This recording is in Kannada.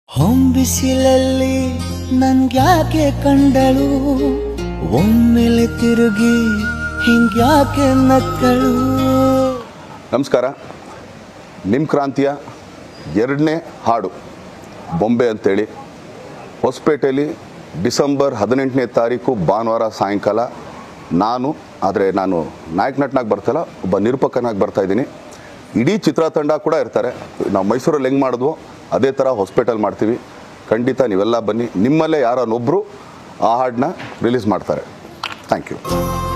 ಹೊಂಬಿಸಿಲಲ್ಲಿ ನನ್ಗ್ಯಾಕೆ ಕಂಡಳು ಒಮ್ಮೆಲೆ ತಿರುಗಿ ಹಿಂಗ್ಯಾಕೆ ನಕ್ಕಳು ನಮಸ್ಕಾರ ನಿಮ್ಮ ಕ್ರಾಂತಿಯ ಎರಡನೇ ಹಾಡು ಬೊಂಬೆ ಅಂತೇಳಿ ಹೊಸಪೇಟೆಯಲ್ಲಿ ಡಿಸೆಂಬರ್ ಹದಿನೆಂಟನೇ ತಾರೀಕು ಭಾನುವಾರ ಸಾಯಂಕಾಲ ನಾನು ಆದರೆ ನಾನು ನಾಯಕ ನಟನಾಗಿ ಬರ್ತಾಯಿಲ್ಲ ಒಬ್ಬ ನಿರೂಪಕನಾಗಿ ಬರ್ತಾ ಇದ್ದೀನಿ ಇಡೀ ಚಿತ್ರತಂಡ ಕೂಡ ಇರ್ತಾರೆ ನಾವು ಮೈಸೂರಲ್ಲಿ ಹೆಂಗೆ ಮಾಡಿದ್ವೋ ಅದೇ ಥರ ಹೊಸಪೇಟೆಲ್ ಮಾಡ್ತೀವಿ ಖಂಡಿತ ನೀವೆಲ್ಲ ಬನ್ನಿ ನಿಮ್ಮಲ್ಲೇ ಯಾರನ್ನೊಬ್ಬರು ಆ ಹಾಡನ್ನ ರಿಲೀಸ್ ಮಾಡ್ತಾರೆ ಥ್ಯಾಂಕ್ ಯು